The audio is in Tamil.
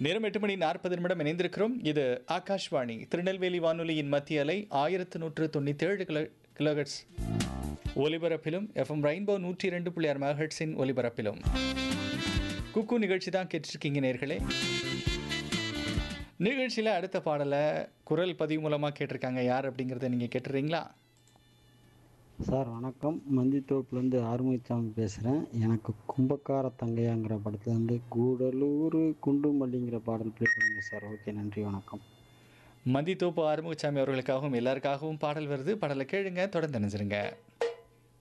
நேரம் எட்டு மணி நாற்பது நிமிடம் இணைந்திருக்கிறோம் இது ஆகாஷ்வாணி திருநெல்வேலி வானொலியின் மத்திய அலை ஆயிரத்து நூற்று தொண்ணூற்றேழு கிலோ கிலோஹெட்ஸ் ஒலிபரப்பிலும் எஃப்எம் ரெயின்போ நூற்றி இரண்டு புள்ளி ஆறு மெகாஹெட்ஸின் ஒலிபரப்பிலும் குக்கு நிகழ்ச்சி தான் கேட்டிருக்கீங்க நேர்களே நிகழ்ச்சியில் அடுத்த பாடலை குரல் பதிவு மூலமாக கேட்டிருக்காங்க யார் அப்படிங்கிறத நீங்கள் கேட்டுறீங்களா சார் வணக்கம் மந்தித்தோப்புலேருந்து ஆறுமுகசாமி பேசுகிறேன் எனக்கு கும்பக்கார தங்கையாங்கிற படத்துலேருந்து கூடலூர் குண்டுமல்லிங்கிற பாடல் ப்ளே பண்ணுங்க சார் ஓகே நன்றி வணக்கம் மதித்தோப்பு ஆறுமுகசாமி அவர்களுக்காகவும் எல்லாருக்காகவும் பாடல் வருது பாடலை கேளுங்க தொடர்ந்து நினைச்சிருங்க